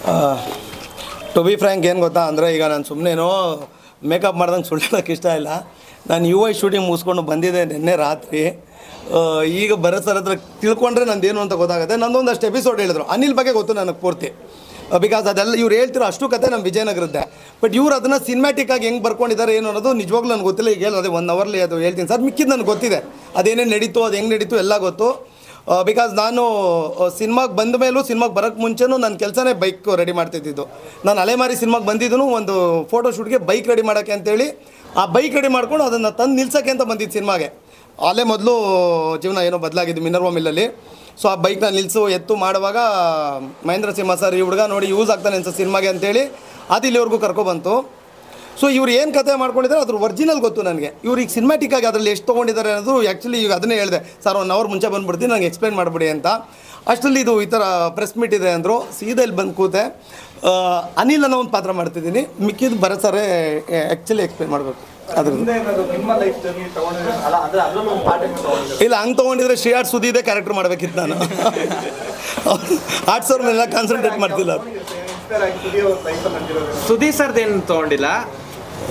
to be frank ಏನು ಗೊತ್ತಾ ಅಂದರೆ ಈಗ ನಾನು ಸುಮ್ಮನೆನೋ ಮೇಕಪ್ ಮಾಡ್ದಂಗೆ ಸುಳ್ಳೋಕ್ಕೆ ಇಷ್ಟ ಇಲ್ಲ ನಾನು ಯು ಐ ಶೂಟಿಂಗ್ ಮುಗಿಸ್ಕೊಂಡು ಬಂದಿದ್ದೆ ನಿನ್ನೆ ರಾತ್ರಿ ಆ, ಈಗ ಭರತ್ ಸರ್ ಹತ್ರ ತಿಳ್ಕೊಂಡ್ರೆ ನಂದೇನು ಅಂತ ಗೊತ್ತಾಗುತ್ತೆ ನಂದೊಂದಷ್ಟು ಎಪಿಸೋಡ್ ಹೇಳಿದ್ರು ಅನಿಲ್ ಬಗ್ಗೆ ಗೊತ್ತು ನನಗೆ ಪೂರ್ತಿ ಬಿಕಾಸ್ ಅದೆಲ್ಲ ಇವ್ರು ಹೇಳ್ತಿರೋ ಅಷ್ಟು ಕತೆ ನಮ್ಮ ವಿಜಯನಗರದ್ದೆ ಬಟ್ ಇವ್ರು ಅದನ್ನು ಸಿನಿಮ್ಯಾಟಿಕ್ ಆಗಿ ಹೆಂಗೆ ಬರ್ಕೊಂಡಿದ್ದಾರೆ ಏನು ಅನ್ನೋದು ನಿಜವಾಗ್ಲೂ ನನಗೆ ಗೊತ್ತಿಲ್ಲ ಈಗ ಹೇಳಿ ಅದೇ ಒನ್ ಅವರ್ಲಿ ಅದು ಹೇಳ್ತೀನಿ ಸರ್ ಮಿಕ್ಕಿದ್ದು ನನಗೆ ಗೊತ್ತಿದೆ ಅದೇನೇನು ನಡೀತು ಅದು ಹೆಂಗೆ ನಡೀತು ಎಲ್ಲ ಗೊತ್ತು ಬಿಕಾಸ್ ನಾನು ಸಿನಿಮಾಗೆ ಬಂದ ಮೇಲೂ ಸಿನಿಮಾಗೆ ಬರೋಕ್ಕೆ ಮುಂಚೆನೂ ನನ್ನ ಕೆಲಸನೇ ಬೈಕ್ ರೆಡಿ ಮಾಡ್ತಿದ್ದಿದ್ದು ನಾನು ಅಲೆಮಾರಿ ಸಿನಿಮಾಗೆ ಬಂದಿದ್ದು ಒಂದು ಫೋಟೋ ಶೂಟ್ಗೆ ಬೈಕ್ ರೆಡಿ ಮಾಡೋಕ್ಕೆ ಅಂತೇಳಿ ಆ ಬೈಕ್ ರೆಡಿ ಮಾಡ್ಕೊಂಡು ಅದನ್ನು ತಂದು ನಿಲ್ಸೋಕ್ಕೆ ಅಂತ ಬಂದಿದ್ದು ಸಿನಿಮಾಗೆ ಅಲ್ಲೇ ಮೊದಲು ಜೀವನ ಏನೋ ಬದಲಾಗಿದ್ದು ಮಿನರ್ವಾ ಮಿಲ್ಲಲ್ಲಿ ಸೊ ಆ ಬೈಕ್ನ ನಿಲ್ಲಿಸು ಎತ್ತು ಮಾಡುವಾಗ ಮಹೇಂದ್ರ ಸಿಂಹ ಸರ್ ಈ ಹುಡುಗ ನೋಡಿ ಯೂಸ್ ಆಗ್ತಾನೆ ಅನ್ಸೋ ಸಿನಿಮಾಗೆ ಅಂತೇಳಿ ಅದು ಇಲ್ಲಿವರೆಗೂ ಕರ್ಕೊಬಂತು ಸೊ ಇವ್ರು ಏನು ಕತೆ ಮಾಡ್ಕೊಂಡಿದ್ದಾರೆ ಅದ್ರ ಒರಿಜಿನಲ್ ಗೊತ್ತು ನನಗೆ ಇವ್ರು ಈಗ ಸಿನಿಮ್ಯಾಟಿಕ್ ಆಗಿ ಅದರಲ್ಲಿ ಎಷ್ಟು ತೊಗೊಂಡಿದ್ದಾರೆ ಅನ್ನೋದು ಆ್ಯಕ್ಚುಲಿ ಈಗ ಅದನ್ನೇ ಹೇಳಿದೆ ಸರ್ ಒನ್ ಅವರ್ ಮುಂಚೆ ಬಂದ್ಬಿಡ್ತೀನಿ ನಂಗೆ ಎಕ್ಸ್ಪ್ಲೈನ್ ಮಾಡಿಬಿಡಿ ಅಂತ ಅಷ್ಟರಲ್ಲಿ ಇದು ಈ ಥರ ಪ್ರೆಸ್ ಮೀಟ್ ಇದೆ ಅಂದರು ಸೀದಾ ಇಲ್ಲಿ ಬಂದು ಕೂತೆ ಆ, ಅನಿಲ್ ಅನ್ನೋ ಒಂದು ಪಾತ್ರ ಮಾಡ್ತಿದ್ದೀನಿ ಮಿಕ್ಕಿದ್ದು ಭರತ್ ಸರೇ ಆ್ಯಕ್ಚುಲಿ ಎಕ್ಸ್ಪ್ಲೈನ್ ಮಾಡಬೇಕು ಅದ್ರ ಮುಂದೆ ಏನಾದ್ರು ನಿಮ್ಮ ಲೈಫ್ ಜರ್ನಿ ತಗೊಂಡಿದ್ರೆ ಅಲ್ಲ ಅಂದ್ರೆ ಅದ್ರಲ್ಲೂ ಒಂದು ಪಾರ್ಟ್ ತಗೊಂಡಿದ್ರೆ ಇಲ್ಲ ಹಂಗೆ ತೊಗೊಂಡಿದ್ರೆ ಶ್ರೀ ಆರ್ಟ್ ಸುದ್ದಿದೆ ಕ್ಯಾರೆಕ್ಟರ್ ಮಾಡಬೇಕಿತ್ತು ನಾನು ಆರ್ಟ್ಸ್ ಅವ್ರ ಮೇಲೆ ಕಾನ್ಸಂಟ್ರೇಟ್ ಮಾಡ್ತಿಲ್ಲ ಅವ್ರು ಇನ್ಸ್ಪೈರ್ ಆಗಿ ಸುದೀವ್ ಅವ್ರ ಲೈಫಲ್ಲಿ ನಡೆದಿರೋದು ಸುದೀಪ್ ಸರ್ದೇನು ತೊಗೊಂಡಿಲ್ಲ